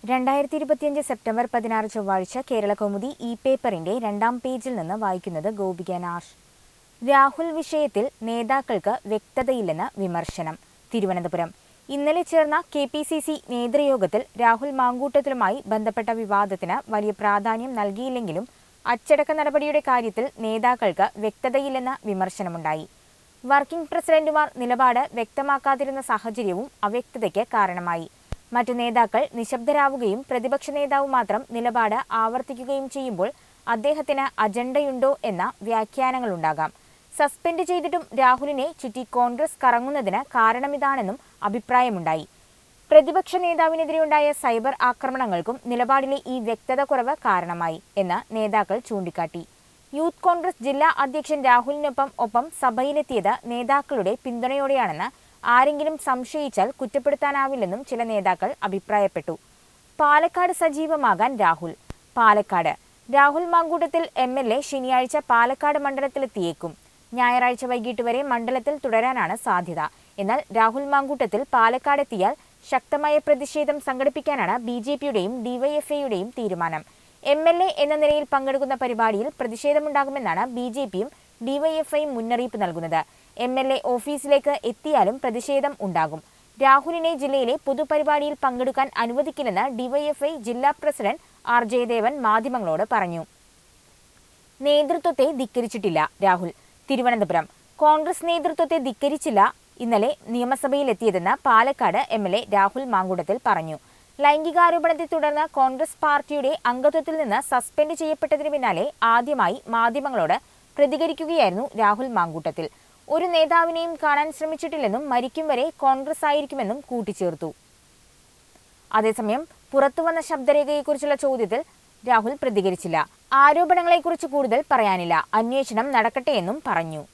രണ്ടായിരത്തി ഇരുപത്തിയഞ്ച് സെപ്റ്റംബർ പതിനാറ് ചൊവ്വാഴ്ച കേരള കൗമുദി ഇ പേപ്പറിന്റെ രണ്ടാം പേജിൽ നിന്ന് വായിക്കുന്നത് ഗോപിക നാഷ് രാഹുൽ വിഷയത്തിൽ നേതാക്കൾക്ക് വ്യക്തതയില്ലെന്ന് വിമർശനം തിരുവനന്തപുരം ഇന്നലെ ചേർന്ന കെ പി സി സി നേതൃയോഗത്തിൽ രാഹുൽ മാങ്കൂട്ടത്തിലുമായി ബന്ധപ്പെട്ട വിവാദത്തിന് വലിയ പ്രാധാന്യം നൽകിയില്ലെങ്കിലും അച്ചടക്ക നടപടിയുടെ കാര്യത്തിൽ നേതാക്കൾക്ക് വ്യക്തതയില്ലെന്ന വിമർശനമുണ്ടായി വർക്കിംഗ് പ്രസിഡന്റുമാർ നിലപാട് വ്യക്തമാക്കാതിരുന്ന സാഹചര്യവും അവ്യക്തതയ്ക്ക് കാരണമായി മറ്റു നേതാക്കൾ നിശബ്ദരാവുകയും പ്രതിപക്ഷ നേതാവ് മാത്രം നിലപാട് ആവർത്തിക്കുകയും ചെയ്യുമ്പോൾ അദ്ദേഹത്തിന് അജണ്ടയുണ്ടോ എന്ന വ്യാഖ്യാനങ്ങളുണ്ടാകാം സസ്പെൻഡ് ചെയ്തിട്ടും രാഹുലിനെ ചുറ്റി കോൺഗ്രസ് കറങ്ങുന്നതിന് കാരണമിതാണെന്നും അഭിപ്രായമുണ്ടായി പ്രതിപക്ഷ നേതാവിനെതിരെയുണ്ടായ സൈബർ ആക്രമണങ്ങൾക്കും നിലപാടിലെ ഈ വ്യക്തത കുറവ് കാരണമായി എന്ന് നേതാക്കൾ ചൂണ്ടിക്കാട്ടി യൂത്ത് കോൺഗ്രസ് ജില്ലാ അധ്യക്ഷൻ രാഹുലിനൊപ്പം ഒപ്പം സഭയിലെത്തിയത് നേതാക്കളുടെ പിന്തുണയോടെയാണെന്ന് ആരെങ്കിലും സംശയിച്ചാൽ കുറ്റപ്പെടുത്താനാവില്ലെന്നും ചില നേതാക്കൾ അഭിപ്രായപ്പെട്ടു പാലക്കാട് സജീവമാകാൻ Rahul Palakkad Rahul Mankoottathil M L A ശനിയാഴ്ച പാലക്കാട് മണ്ഡലത്തിലെത്തിയേക്കും ഞായറാഴ്ച വൈകിട്ട് വരെ മണ്ഡലത്തിൽ തുടരാനാണ് സാധ്യത എന്നാൽ രാഹുൽ മാങ്കൂട്ടത്തിൽ പാലക്കാടെത്തിയാൽ ശക്തമായ പ്രതിഷേധം സംഘടിപ്പിക്കാനാണ് ബി ജെ പിയുടെയും ഡിവൈഎഫ്ഐയുടെയും തീരുമാനം എം എൽ എ എന്ന നിലയിൽ പങ്കെടുക്കുന്ന പരിപാടിയിൽ പ്രതിഷേധമുണ്ടാകുമെന്നാണ് ബി ജെ പിയും ഡിവൈഎഫ്ഐയും മുന്നറിയിപ്പ് നൽകുന്നത് എം എൽ എ ഓഫീസിലേക്ക് എത്തിയാലും പ്രതിഷേധം ഉണ്ടാകും രാഹുലിനെ ജില്ലയിലെ പൊതുപരിപാടിയിൽ പങ്കെടുക്കാൻ അനുവദിക്കില്ലെന്ന് ഡിവൈഎഫ്ഐ ജില്ലാ പ്രസിഡന്റ് ആർ ജയദേവൻ മാധ്യമങ്ങളോട് പറഞ്ഞു നേതൃത്വത്തെ ധിക്കരിച്ചിട്ടില്ല രാഹുൽ തിരുവനന്തപുരം കോൺഗ്രസ് നേതൃത്വത്തെ ധിക്കരിച്ചില്ല ഇന്നലെ നിയമസഭയിലെത്തിയതെന്ന് Palakkad M L A Rahul Mankoottathil പറഞ്ഞു ലൈംഗികാരോപണത്തെ തുടർന്ന് കോൺഗ്രസ് പാർട്ടിയുടെ അംഗത്വത്തിൽ നിന്ന് സസ്പെൻഡ് ചെയ്യപ്പെട്ടതിന് പിന്നാലെ ആദ്യമായി മാധ്യമങ്ങളോട് പ്രതികരിക്കുകയായിരുന്നു രാഹുൽ മാങ്കൂട്ടത്തിൽ ഒരു നേതാവിനെയും കാണാൻ ശ്രമിച്ചിട്ടില്ലെന്നും മരിക്കും വരെ കോൺഗ്രസ് ആയിരിക്കുമെന്നും കൂട്ടിച്ചേർത്തു അതേസമയം പുറത്തുവന്ന ശബ്ദരേഖയെക്കുറിച്ചുള്ള ചോദ്യത്തിൽ രാഹുൽ പ്രതികരിച്ചില്ല ആരോപണങ്ങളെക്കുറിച്ച് കൂടുതൽ പറയാനില്ല അന്വേഷണം നടക്കട്ടെയെന്നും പറഞ്ഞു